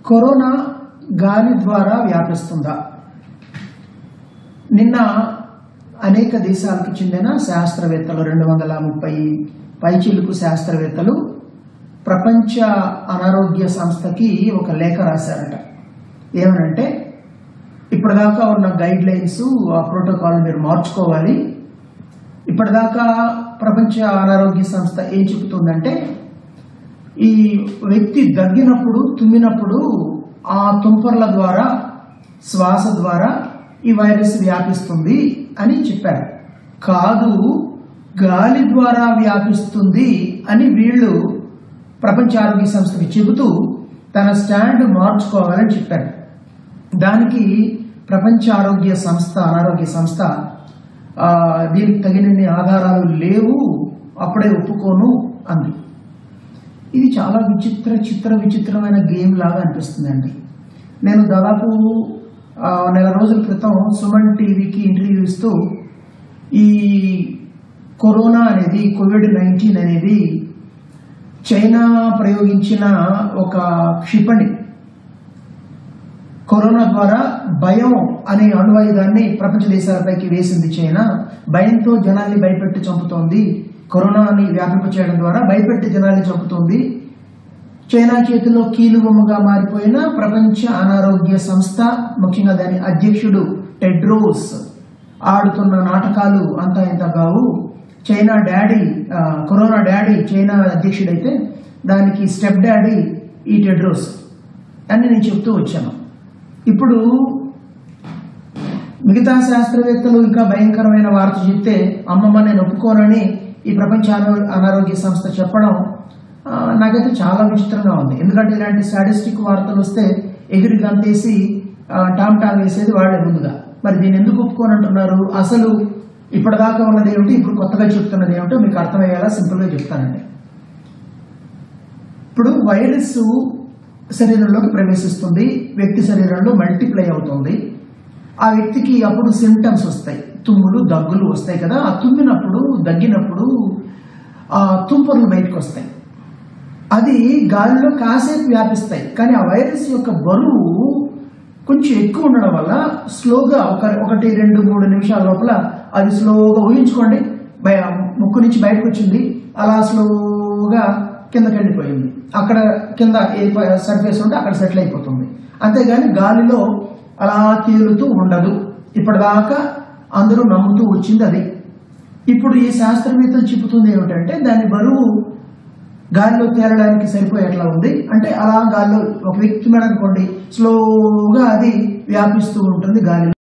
corona గాలి ద్వారా వ్యాపిస్తుందా నిన్న అనేక దేశాలకు చెందిన శాస్త్రవేత్తలు రెండు వందల ముప్పై పైచిలుకు శాస్త్రవేత్తలు ప్రపంచ అనారోగ్య సంస్థకి ఒక లేఖ రాశారట ఏమనంటే ఇప్పటిదాకా ఉన్న గైడ్ లైన్స్ ఆ ప్రోటోకాల్ మీరు మార్చుకోవాలి ఇప్పటిదాకా ప్రపంచ అనారోగ్య సంస్థ ఏం చెబుతుందంటే ఈ వ్యక్తి దగ్గినప్పుడు తుమ్మినప్పుడు ఆ తుంపర్ల ద్వారా శ్వాస ద్వారా ఈ వైరస్ వ్యాపిస్తుంది అని చెప్పారు కాదు గాలి ద్వారా వ్యాపిస్తుంది అని వీళ్ళు ప్రపంచ ఆరోగ్య సంస్థకి చెబుతూ తన స్టాండ్ మార్చుకోవాలని చెప్పారు దానికి ప్రపంచ ఆరోగ్య సంస్థ అనారోగ్య సంస్థ ఆ, దీనికి తగినన్ని ఆధారాలు లేవు అప్పుడే ఒప్పుకోను అంది ఇది చాలా విచిత్ర చిత్ర విచిత్రమైన గేమ్ లాగా అనిపిస్తుందండి నేను దాదాపు ఆ, నెల రోజుల క్రితం సుమన్ టీవీకి ఇంటర్వ్యూ ఇస్తూ ఈ కరోనా అనేది కోవిడ్ నైన్టీన్ అనేది చైనా ప్రయోగించిన ఒక క్షిపణి కరోనా ద్వారా భయం అనే అణువాయుధాన్ని ప్రపంచ దేశాలపైకి వేసింది చైనా భయంతో జనాల్ని భయపెట్టి చంపుతోంది కరోనాని వ్యాపింప చేయడం ద్వారా భయపెట్టి జనాల్ని చంపుతోంది చైనా చేతిలో కీలుబొమ్మగా మారిపోయిన ప్రపంచ అనారోగ్య సంస్థ ముఖ్యంగా దాని అధ్యక్షుడు టెడ్రోస్ ఆడుతున్న నాటకాలు అంతా ఇంత కావు చైనా డాడీ ఆ, కరోనా డాడీ చైనా అధ్యక్షుడైతే దానికి స్టెప్ డాడీ ఈ టెడ్రోస్ అని నేను చెప్తూ వచ్చాను ఇప్పుడు మిగతా శాస్త్రవేత్తలు ఇంకా భయంకరమైన వార్త చెప్తే అమ్మమ్మ నేను ఒప్పుకోనని ఈ ప్రపంచ అనా- అనారోగ్య సంస్థ చెప్పడం ఆ, నాకైతే చాలా విచిత్రంగా ఉంది ఎందుకంటే ఇలాంటి స్టాటిస్టిక్ వార్తలు వస్తే ఎగిరి గంతేసి ఆ, టామ్ టామ్ వేసేది వాళ్ళే ముందుగా మరి దీన్ని ఎందుకు ఒప్పుకోనంటున్నారు అసలు ఇప్పటిదాకా ఉన్నది ఏమిటి ఇప్పుడు కొత్తగా చెప్తున్నది ఏమిటో మీకు అర్థమయ్యేలా సింపుల్గా చెప్తానండి ఇప్పుడు వైరస్ శరీరంలోకి ప్రవేశిస్తుంది వ్యక్తి శరీరంలో మల్టిప్లై అవుతుంది ఆ వ్యక్తికి అప్పుడు సిమ్టమ్స్ వస్తాయి తుమ్ములు దగ్గులు వస్తాయి కదా ఆ తుమ్మినప్పుడు దగ్గినప్పుడు ఆ తుంపర్లు బయటకు వస్తాయి అది గాలిలో కాసేపు వ్యాపిస్తాయి కానీ ఆ వైరస్ యొక్క బరువు కొంచెం ఎక్కువ ఉండడం వల్ల స్లోగా ఒక ఒకటి రెండు మూడు నిమిషాల లోపల అది స్లోగా ఊహించుకోండి బయ ముక్కు నుంచి బయటకు వచ్చింది అలా స్లోగా కిందకి వెళ్ళిపోయింది అక్కడ కింద ఏ సర్ఫేస్ ఉంటే అక్కడ సెటిల్ అయిపోతుంది అంతేగాని గాలిలో అలా తేలుతూ ఉండదు ఇప్పటిదాకా అందరూ నమ్ముతూ వచ్చింది అది ఇప్పుడు ఈ శాస్త్రవేత్తలు చెబుతుంది ఏమిటంటే దాని బరువు గాలిలో తేలడానికి సరిపోయేట్లా ఉంది అంటే అలా గాలిలో ఒక వ్యక్తి మీద అనుకోండి స్లోగా అది వ్యాపిస్తూ ఉంటుంది గాలిలో